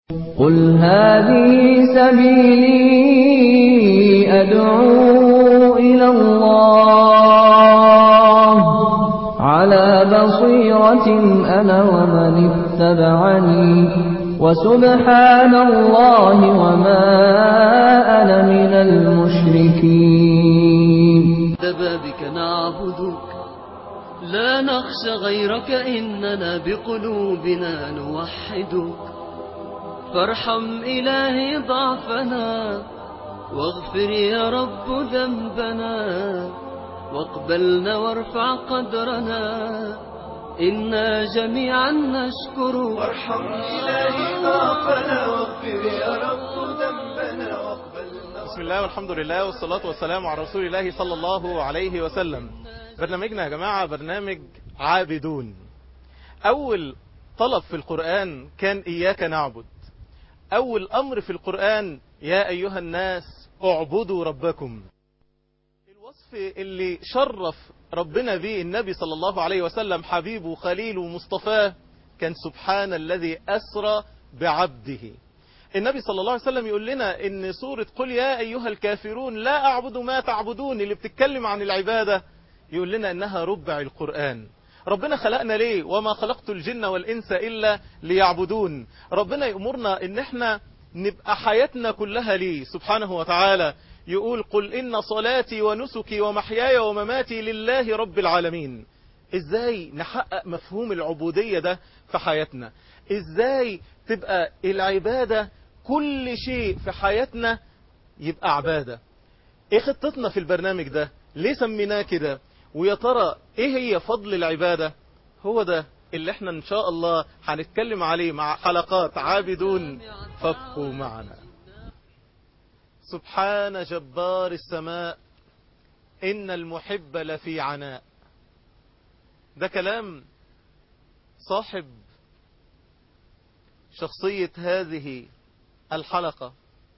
قل هذه سبيلي أدعو إلى الله على بصيرة أنا ومن اتبعني وسبحان الله وما أنا من المشركين بابك نعبدك لا نخشى غيرك إننا بقلوبنا نوحدك فارحم إلهي ضعفنا واغفر يا رب ذنبنا واقبلنا وارفع قدرنا إنا جميعا نشكرك وارحم إلهي ضعفنا واغفر يا رب ذنبنا واقبلنا بسم الله والحمد لله والصلاة والسلام على رسول الله صلى الله عليه وسلم برنامجنا يا جماعة برنامج عابدون أول طلب في القرآن كان إياك نعبد أول أمر في القرآن يا أيها الناس اعبدوا ربكم الوصف اللي شرف ربنا به النبي صلى الله عليه وسلم حبيبه خليله مصطفاه كان سبحان الذي أسرى بعبده النبي صلى الله عليه وسلم يقول لنا ان سورة قل يا أيها الكافرون لا أعبد ما تعبدون اللي بتتكلم عن العبادة يقول لنا انها ربع القرآن ربنا خلقنا ليه وما خلقت الجن والإنس إلا ليعبدون ربنا يأمرنا ان احنا نبقى حياتنا كلها ليه سبحانه وتعالى يقول قل إن صلاتي ونسكي ومحياي ومماتي لله رب العالمين ازاي نحقق مفهوم العبودية ده في حياتنا ازاي تبقى العبادة كل شيء في حياتنا يبقى عبادة ايه خطتنا في البرنامج ده ليه سميناه كده ويا ترى ايه هي فضل العبادة هو ده اللي احنا ان شاء الله هنتكلم عليه مع حلقات عابدون فابقوا معنا سبحان جبار السماء إن المحب لفي عناء ده كلام صاحب شخصية هذه الحلقة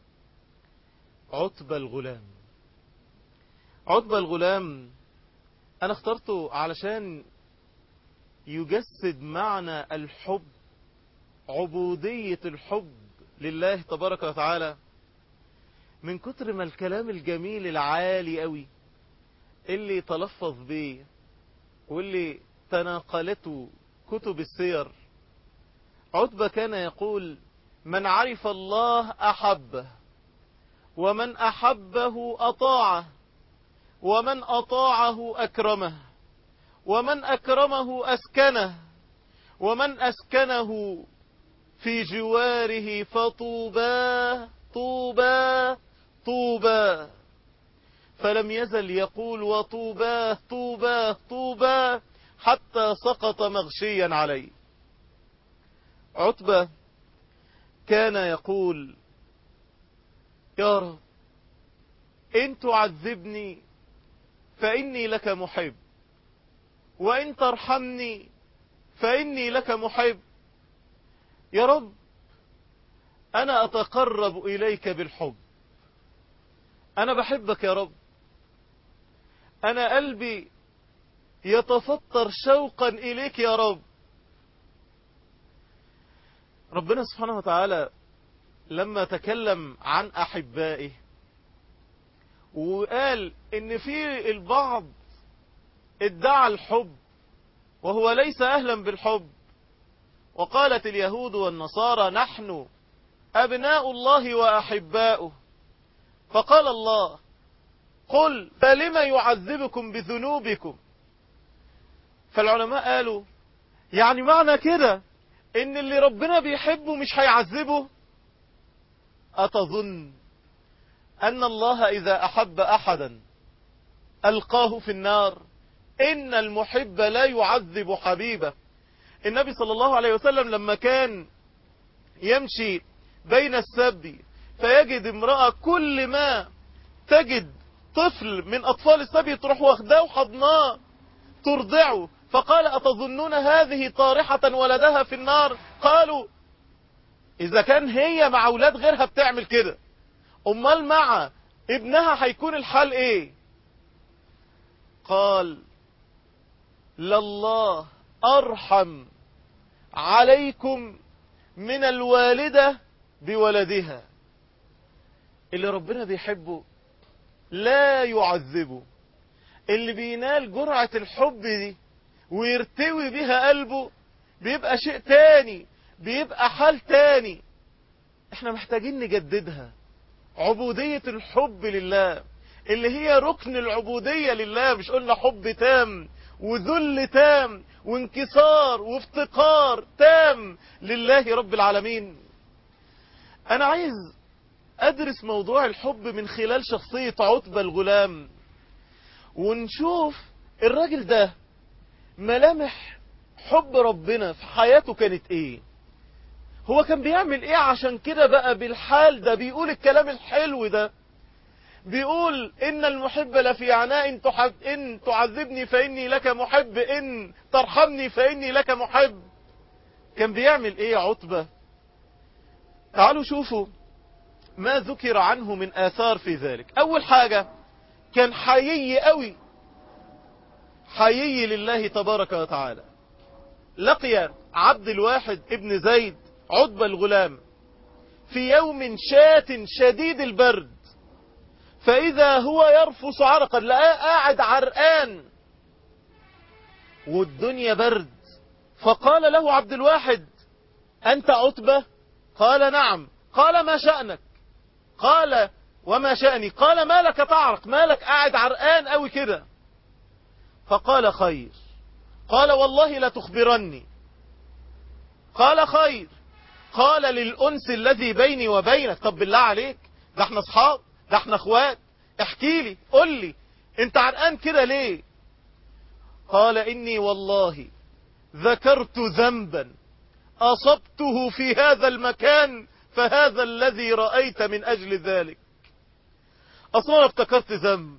عتبة الغلام عتبة الغلام أنا اخترته علشان يجسد معنى الحب عبودية الحب لله تبارك وتعالى من كتر ما الكلام الجميل العالي قوي اللي تلفظ بيه واللي تناقلته كتب السير عتبة كان يقول من عرف الله أحبه ومن أحبه أطاعه ومن أطاعه أكرمه ومن أكرمه أسكنه ومن أسكنه في جواره فطوباه طوبى طوبى فلم يزل يقول وطوباه طوباه طوبى حتى سقط مغشيا عليه عتبة كان يقول يا رب إن تعذبني فإني لك محب وإن ترحمني فإني لك محب يا رب أنا أتقرب إليك بالحب أنا بحبك يا رب أنا قلبي يتفطر شوقا إليك يا رب ربنا سبحانه وتعالى لما تكلم عن أحبائه وقال إن في البعض ادعى الحب وهو ليس أهلا بالحب وقالت اليهود والنصارى نحن أبناء الله وأحباؤه فقال الله قل فلم يعذبكم بذنوبكم فالعلماء قالوا يعني معنى كده ان اللي ربنا بيحبه مش هيعذبه أتظن أن الله إذا أحب أحدا ألقاه في النار إن المحب لا يعذب حبيبه النبي صلى الله عليه وسلم لما كان يمشي بين السبي فيجد امرأة كل ما تجد طفل من أطفال السبي تروح واخداه وحضناه ترضعه فقال أتظنون هذه طارحة ولدها في النار قالوا إذا كان هي مع أولاد غيرها بتعمل كده أمال مع ابنها هيكون الحال إيه قال لله أرحم عليكم من الوالدة بولدها اللي ربنا بيحبه لا يعذبه اللي بينال جرعة الحب دي ويرتوي بها قلبه بيبقى شيء تاني بيبقى حال تاني احنا محتاجين نجددها عبودية الحب لله اللي هي ركن العبودية لله مش قلنا حب تام وذل تام وانكسار وافتقار تام لله رب العالمين انا عايز ادرس موضوع الحب من خلال شخصية عتبة الغلام ونشوف الراجل ده ملامح حب ربنا في حياته كانت ايه هو كان بيعمل ايه عشان كده بقى بالحال ده بيقول الكلام الحلو ده بيقول ان المحب لفي عناء إن, تحب ان تعذبني فاني لك محب ان ترحمني فاني لك محب كان بيعمل ايه يا عتبة تعالوا شوفوا ما ذكر عنه من آثار في ذلك أول حاجة كان حيي قوي حيي لله تبارك وتعالى لقي عبد الواحد ابن زيد عتبة الغلام في يوم شات شديد البرد فإذا هو يرفس عرقا لقاه قاعد عرقان والدنيا برد فقال له عبد الواحد أنت عتبة قال نعم قال ما شأنك قال وما شأني قال ما لك تعرق ما لك قاعد عرقان قوي كده فقال خير قال والله لا تخبرني قال خير قال للأنس الذي بيني وبينك طب بالله عليك ده احنا اصحاب ده احنا اخوات احكي لي قل لي انت عرقان كده ليه قال اني والله ذكرت ذنبا اصبته في هذا المكان فهذا الذي رأيت من اجل ذلك اصلا انا افتكرت ذنب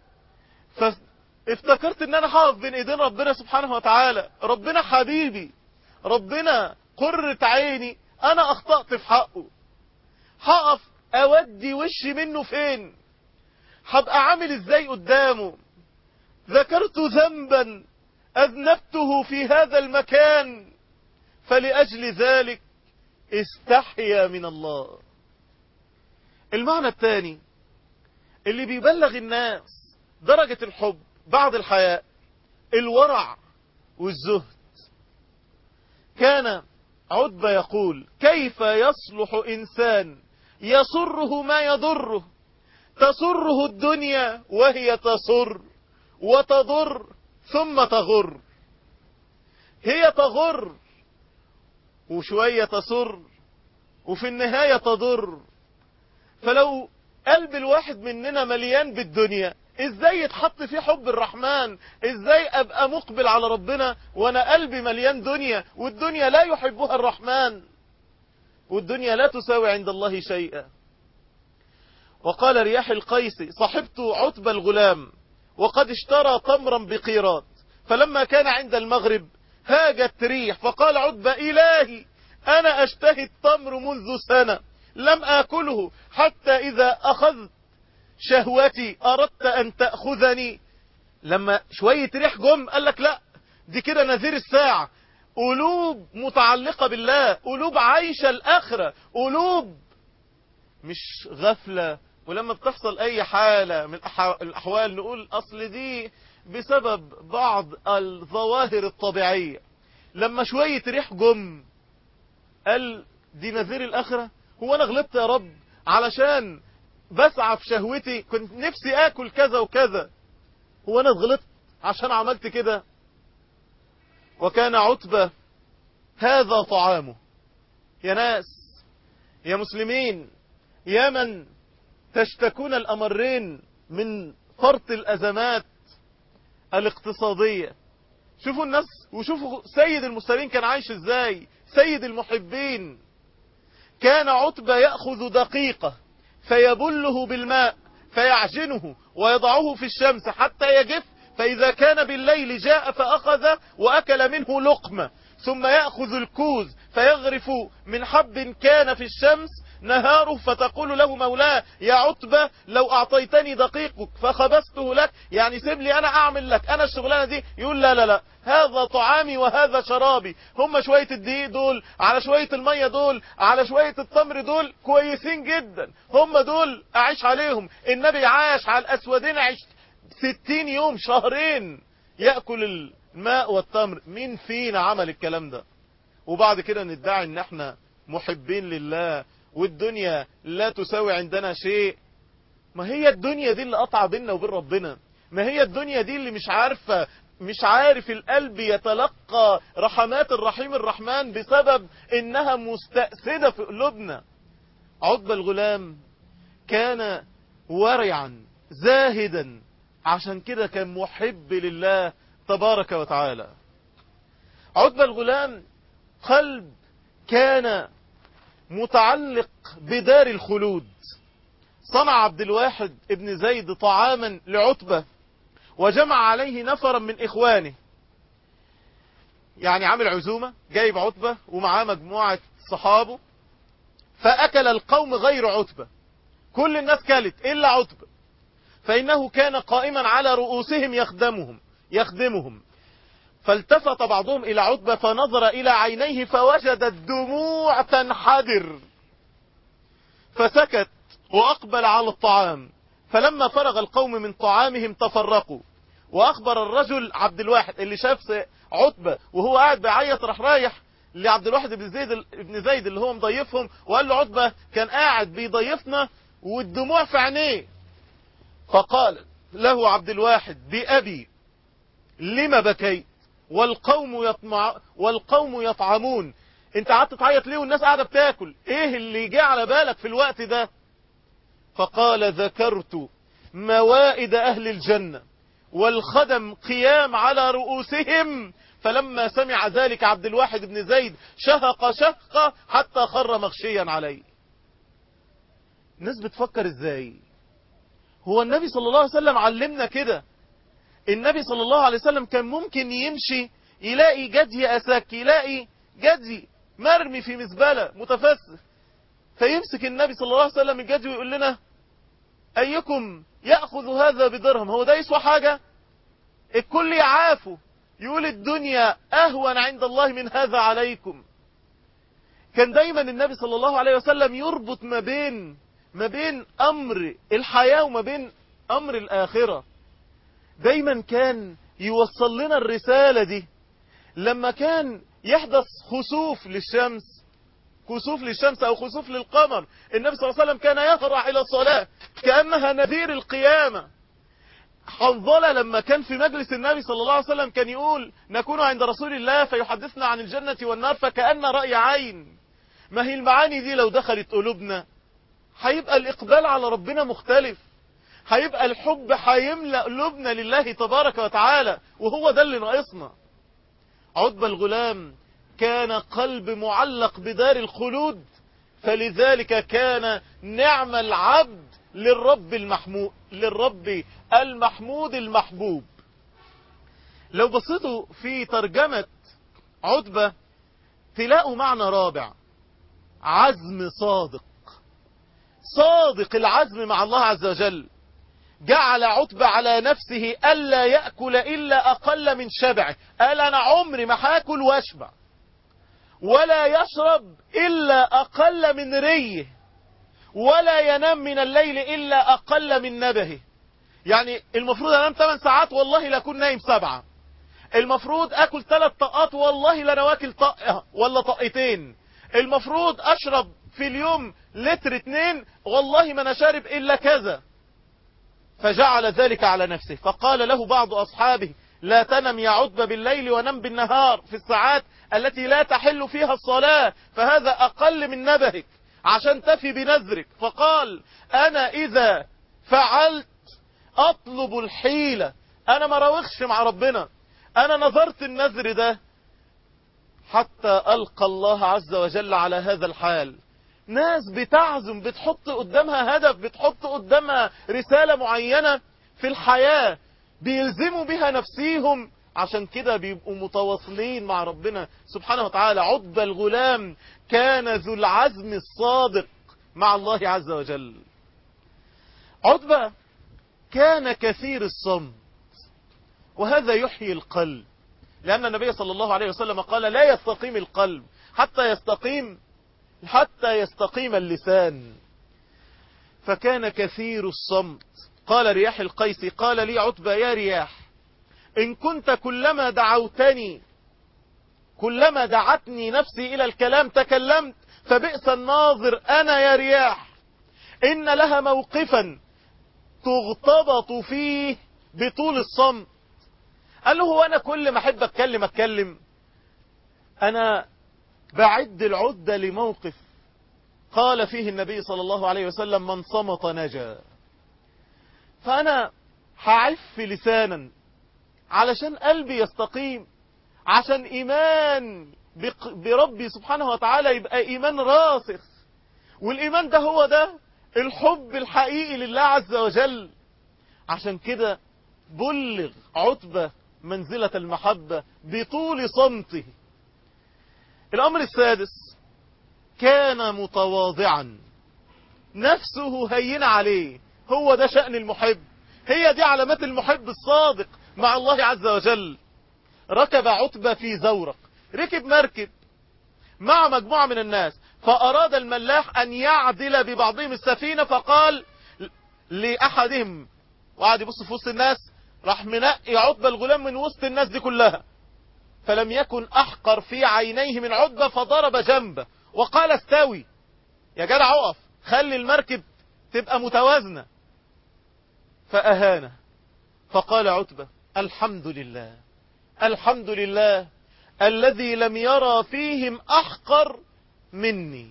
فافتكرت ان انا هقف بين ايدين ربنا سبحانه وتعالى ربنا حبيبي ربنا قرة عيني انا اخطأت في حقه هقف اودي وشي منه فين هبقى عامل ازاي قدامه ذكرت ذنبا اذنبته في هذا المكان فلأجل ذلك استحيا من الله المعنى الثاني اللي بيبلغ الناس درجة الحب بعد الحياء الورع والزهد كان عتبة يقول كيف يصلح إنسان يسره ما يضره تسره الدنيا وهي تسر وتضر ثم تغر هي تغر وشوية تسر وفي النهاية تضر فلو قلب الواحد مننا مليان بالدنيا ازاي يتحط فيه حب الرحمن ازاي ابقى مقبل على ربنا وانا قلبي مليان دنيا والدنيا لا يحبها الرحمن والدنيا لا تساوي عند الله شيئا وقال رياح القيس صحبت عتب الغلام وقد اشترى تمرا بقيراط فلما كان عند المغرب هاجت ريح فقال عتبة إلهي أنا أشتهي التمر منذ سنة لم آكله حتى إذا أخذت شهوتي أردت أن تأخذني لما شوية ريح جم قال لك لا دي كده نذير الساعة قلوب متعلقة بالله قلوب عايشة الآخرة قلوب مش غفلة ولما بتحصل أي حالة من الأحوال نقول أصل دي بسبب بعض الظواهر الطبيعية لما شوية ريح جم قال دي نذير الآخرة هو أنا غلطت يا رب علشان بسعى في شهوتي كنت نفسي آكل كذا وكذا هو أنا غلطت عشان عملت كده وكان عتبة هذا طعامه يا ناس يا مسلمين يا من تشتكون الأمرين من فرط الأزمات الاقتصادية شوفوا الناس وشوفوا سيد المرسلين كان عايش ازاي سيد المحبين كان عتبة يأخذ دقيقة فيبله بالماء فيعجنه ويضعه في الشمس حتى يجف فإذا كان بالليل جاء فأخذ وأكل منه لقمة ثم يأخذ الكوز فيغرف من حب كان في الشمس نهاره فتقول له مولاه يا عتبة لو أعطيتني دقيقك فخبزته لك يعني سيب لي أنا أعمل لك أنا الشغلانة دي يقول لا لا لا هذا طعامي وهذا شرابي هم شوية الدقيق دول على شوية المية دول على شوية التمر دول كويسين جدا هم دول أعيش عليهم النبي عاش على الأسودين عيش ستين يوم شهرين يأكل الماء والتمر مين فينا عمل الكلام ده وبعد كده ندعي ان احنا محبين لله والدنيا لا تساوي عندنا شيء ما هي الدنيا دي اللي قطع بيننا وبين ربنا ما هي الدنيا دي اللي مش عارفة مش عارف القلب يتلقى رحمات الرحيم الرحمن بسبب انها مستأسدة في قلوبنا عقبة الغلام كان ورعا زاهدا عشان كده كان محب لله تبارك وتعالى عقبة الغلام قلب كان متعلق بدار الخلود صنع عبد الواحد ابن زيد طعاما لعتبة وجمع عليه نفرا من إخوانه يعني عامل عزومة جايب عتبة ومعاه مجموعة صحابه فأكل القوم غير عتبة كل الناس كلت إلا عتبة فإنه كان قائما على رؤوسهم يخدمهم يخدمهم فالتفت بعضهم إلى عتبة فنظر إلى عينيه فوجد الدموع تنحدر فسكت وأقبل على الطعام فلما فرغ القوم من طعامهم تفرقوا وأخبر الرجل عبد الواحد اللي شاف عتبة وهو قاعد بيعيط راح رايح لعبد الواحد بن زيد ابن زيد اللي هو مضيفهم وقال له عتبة كان قاعد بيضيفنا والدموع في عينيه فقال له عبد الواحد بأبي لما بكيت والقوم يطمع والقوم يطعمون انت قعدت تعيط ليه والناس قاعده بتاكل ايه اللي جه على بالك في الوقت ده فقال ذكرت موائد اهل الجنه والخدم قيام على رؤوسهم فلما سمع ذلك عبد الواحد بن زيد شهق شهقه حتى خر مغشيا عليه الناس بتفكر ازاي هو النبي صلى الله عليه وسلم علمنا كده النبي صلى الله عليه وسلم كان ممكن يمشي يلاقي جدي أساك يلاقي جدي مرمي في مزبلة متفسخ فيمسك النبي صلى الله عليه وسلم الجدي ويقول لنا أيكم يأخذ هذا بدرهم هو ده يسوى حاجة الكل يعافه يقول الدنيا أهون عند الله من هذا عليكم كان دايما النبي صلى الله عليه وسلم يربط ما بين ما بين أمر الحياة وما بين أمر الآخرة دايما كان يوصل لنا الرسالة دي لما كان يحدث خسوف للشمس كسوف للشمس أو خسوف للقمر النبي صلى الله عليه وسلم كان يهرع إلى الصلاة كأنها نذير القيامة حنظلة لما كان في مجلس النبي صلى الله عليه وسلم كان يقول نكون عند رسول الله فيحدثنا عن الجنة والنار فكأن رأي عين ما هي المعاني دي لو دخلت قلوبنا هيبقى الإقبال على ربنا مختلف هيبقى الحب هيملأ قلوبنا لله تبارك وتعالى وهو ده اللي ناقصنا عتبة الغلام كان قلب معلق بدار الخلود فلذلك كان نعم العبد للرب المحمود للرب المحمود المحبوب لو بصيتوا في ترجمة عتبة تلاقوا معنى رابع عزم صادق صادق العزم مع الله عز وجل جعل عتبة على نفسه ألا يأكل إلا أقل من شبعه قال أنا عمري ما هاكل واشبع ولا يشرب إلا أقل من ريه ولا ينام من الليل إلا أقل من نبهه يعني المفروض أنام 8 ساعات والله لا أكون نايم سبعة المفروض أكل ثلاث طاقات والله لا أنا واكل طاقة ولا طاقتين المفروض أشرب في اليوم لتر اتنين والله ما أنا شارب إلا كذا فجعل ذلك على نفسه فقال له بعض أصحابه لا تنم يا عتبة بالليل ونم بالنهار في الساعات التي لا تحل فيها الصلاة فهذا أقل من نبهك عشان تفي بنذرك فقال أنا إذا فعلت أطلب الحيلة أنا ما راوغش مع ربنا أنا نظرت النذر ده حتى ألقى الله عز وجل على هذا الحال ناس بتعزم بتحط قدامها هدف بتحط قدامها رسالة معينة في الحياة بيلزموا بها نفسيهم عشان كده بيبقوا متواصلين مع ربنا سبحانه وتعالى عتبة الغلام كان ذو العزم الصادق مع الله عز وجل عتبة كان كثير الصمت وهذا يحيي القلب لأن النبي صلى الله عليه وسلم قال لا يستقيم القلب حتى يستقيم حتى يستقيم اللسان فكان كثير الصمت قال رياح القيس قال لي عتبة يا رياح إن كنت كلما دعوتني كلما دعتني نفسي إلى الكلام تكلمت فبئس الناظر أنا يا رياح إن لها موقفا تغتبط فيه بطول الصمت قال له هو أنا كل ما أحب أتكلم أتكلم أنا بعد العدة لموقف قال فيه النبي صلى الله عليه وسلم من صمت نجا فأنا هعف لسانا علشان قلبي يستقيم عشان إيمان بربي سبحانه وتعالى يبقى إيمان راسخ والإيمان ده هو ده الحب الحقيقي لله عز وجل عشان كده بلغ عتبة منزلة المحبة بطول صمته الأمر السادس كان متواضعا نفسه هين عليه هو ده شأن المحب هي دي علامات المحب الصادق مع الله عز وجل ركب عتبة في زورق ركب مركب مع مجموعة من الناس فأراد الملاح أن يعدل ببعضهم السفينة فقال لأحدهم وقعد يبص في وسط الناس راح منقي عتبة الغلام من وسط الناس دي كلها فلم يكن أحقر في عينيه من عتبة فضرب جنبه وقال استوي يا جدع اقف خلي المركب تبقى متوازنة فأهانه فقال عتبة الحمد لله الحمد لله الذي لم يرى فيهم أحقر مني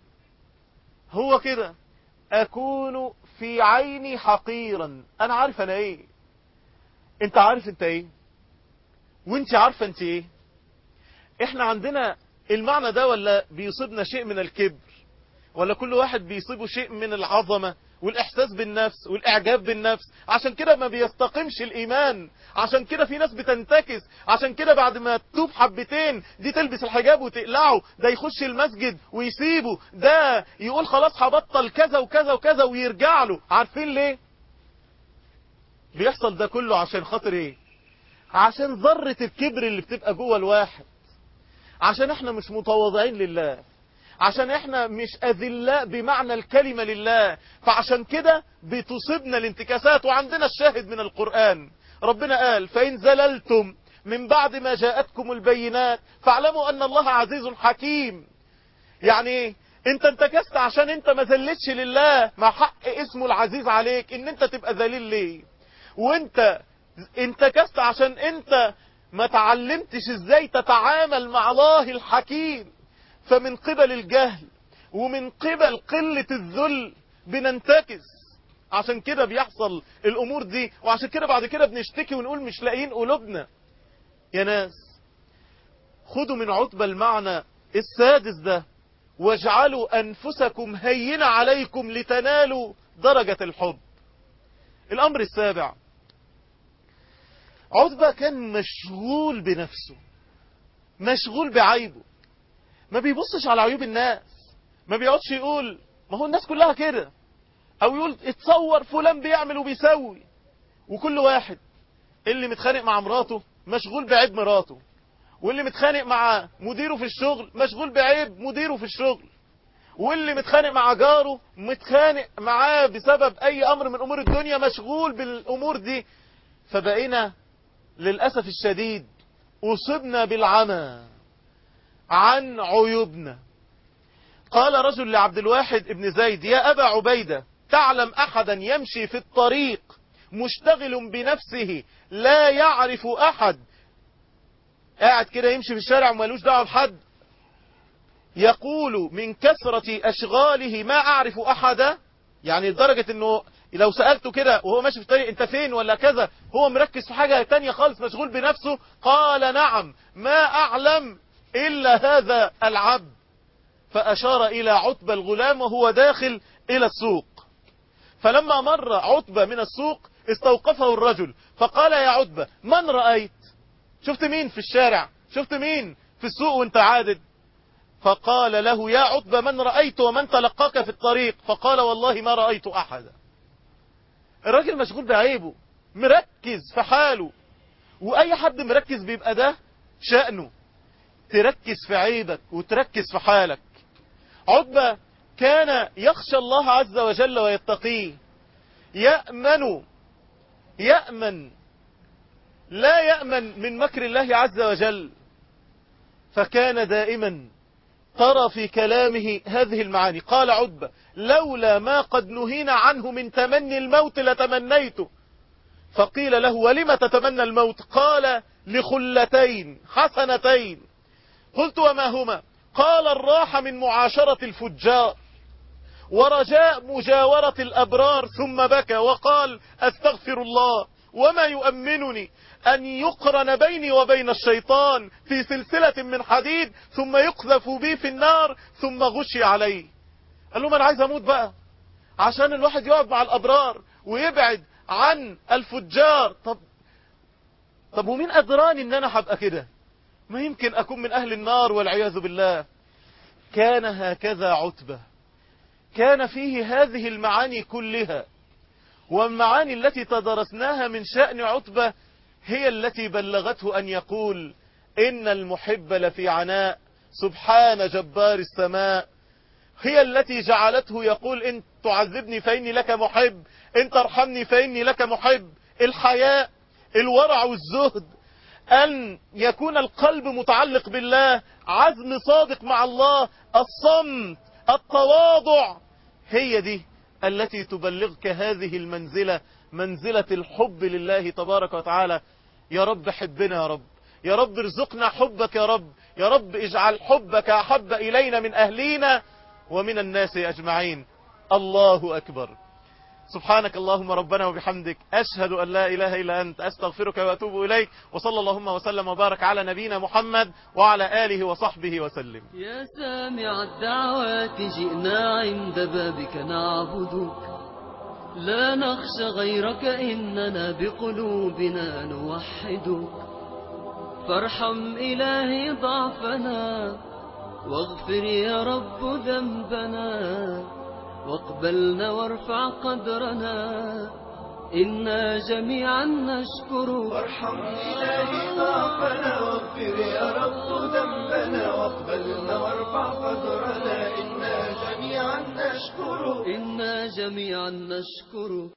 هو كده أكون في عيني حقيرا أنا عارف أنا إيه أنت عارف أنت إيه وأنت عارفة أنت إيه إحنا عندنا المعنى ده ولا بيصيبنا شيء من الكبر ولا كل واحد بيصيبه شيء من العظمة والإحساس بالنفس والإعجاب بالنفس عشان كده ما بيستقيمش الإيمان عشان كده في ناس بتنتكس عشان كده بعد ما تتوب حبتين دي تلبس الحجاب وتقلعه ده يخش المسجد ويسيبه ده يقول خلاص هبطل كذا وكذا وكذا ويرجع له عارفين ليه بيحصل ده كله عشان خاطر ايه عشان ذرة الكبر اللي بتبقى جوه الواحد عشان احنا مش متواضعين لله عشان احنا مش اذلاء بمعنى الكلمة لله فعشان كده بتصيبنا الانتكاسات وعندنا الشاهد من القرآن ربنا قال فإن زللتم من بعد ما جاءتكم البينات فاعلموا أن الله عزيز حكيم يعني ايه انت انتكست عشان انت ما زلتش لله مع حق اسمه العزيز عليك ان انت تبقى ذليل ليه وانت انتكست عشان انت ما تعلمتش ازاي تتعامل مع الله الحكيم فمن قبل الجهل ومن قبل قلة الذل بننتكس عشان كده بيحصل الامور دي وعشان كده بعد كده بنشتكي ونقول مش لاقيين قلوبنا يا ناس خدوا من عتبة المعنى السادس ده واجعلوا انفسكم هين عليكم لتنالوا درجة الحب الامر السابع عتبة كان مشغول بنفسه مشغول بعيبه ما بيبصش على عيوب الناس ما بيقعدش يقول ما هو الناس كلها كده او يقول اتصور فلان بيعمل وبيسوي وكل واحد اللي متخانق مع مراته مشغول بعيب مراته واللي متخانق مع مديره في الشغل مشغول بعيب مديره في الشغل واللي متخانق مع جاره متخانق معاه بسبب اي امر من امور الدنيا مشغول بالامور دي فبقينا للأسف الشديد أصبنا بالعمى عن عيوبنا قال رجل لعبد الواحد ابن زيد يا أبا عبيدة تعلم أحدا يمشي في الطريق مشتغل بنفسه لا يعرف أحد قاعد كده يمشي في الشارع ومالوش دعوه بحد يقول من كثرة أشغاله ما أعرف أحدا يعني لدرجة أنه لو سألته كده وهو ماشي في الطريق انت فين ولا كذا هو مركز في حاجة تانية خالص مشغول بنفسه قال نعم ما أعلم إلا هذا العبد فأشار إلى عتبة الغلام وهو داخل إلى السوق فلما مر عتبة من السوق استوقفه الرجل فقال يا عتبة من رأيت شفت مين في الشارع شفت مين في السوق وانت عادد فقال له يا عتبة من رأيت ومن تلقاك في الطريق فقال والله ما رأيت أحدا الراجل مشغول بعيبه مركز في حاله وأي حد مركز بيبقى ده شأنه تركز في عيبك وتركز في حالك عتبة كان يخشى الله عز وجل ويتقيه يأمن يأمن لا يأمن من مكر الله عز وجل فكان دائما ترى في كلامه هذه المعاني قال عتبة لولا ما قد نهينا عنه من تمني الموت لتمنيته فقيل له ولم تتمنى الموت قال لخلتين حسنتين قلت وما هما قال الراحة من معاشرة الفجار ورجاء مجاورة الأبرار ثم بكى وقال أستغفر الله وما يؤمنني أن يقرن بيني وبين الشيطان في سلسلة من حديد ثم يقذف بي في النار ثم غشي عليه قال لهم أنا عايز أموت بقى عشان الواحد يقعد مع الأبرار ويبعد عن الفجار طب طب ومين أدراني أن أنا هبقى كده ما يمكن أكون من أهل النار والعياذ بالله كان هكذا عتبة كان فيه هذه المعاني كلها والمعاني التي تدرسناها من شأن عتبة هي التي بلغته أن يقول إن المحب لفي عناء سبحان جبار السماء هي التي جعلته يقول إن تعذبني فإني لك محب إن ترحمني فإني لك محب الحياء الورع والزهد أن يكون القلب متعلق بالله عزم صادق مع الله الصمت التواضع هي دي التي تبلغك هذه المنزلة منزلة الحب لله تبارك وتعالى يا رب حبنا يا رب يا رب ارزقنا حبك يا رب يا رب اجعل حبك أحب إلينا من أهلينا ومن الناس أجمعين الله أكبر سبحانك اللهم ربنا وبحمدك أشهد أن لا إله إلا أنت أستغفرك وأتوب إليك وصلى اللهم وسلم وبارك على نبينا محمد وعلى آله وصحبه وسلم يا سامع الدعوات جئنا عند بابك نعبدك لا نخشى غيرك إننا بقلوبنا نوحدك فارحم إلهي ضعفنا واغفر يا رب ذنبنا واقبلنا وارفع قدرنا إنا جميعا نشكرك وارحم إلهي ضعفنا واغفر يا رب ذنبنا واقبلنا وارفع قدرنا إنا جميعا نشكرك إنا جميعا نشكرك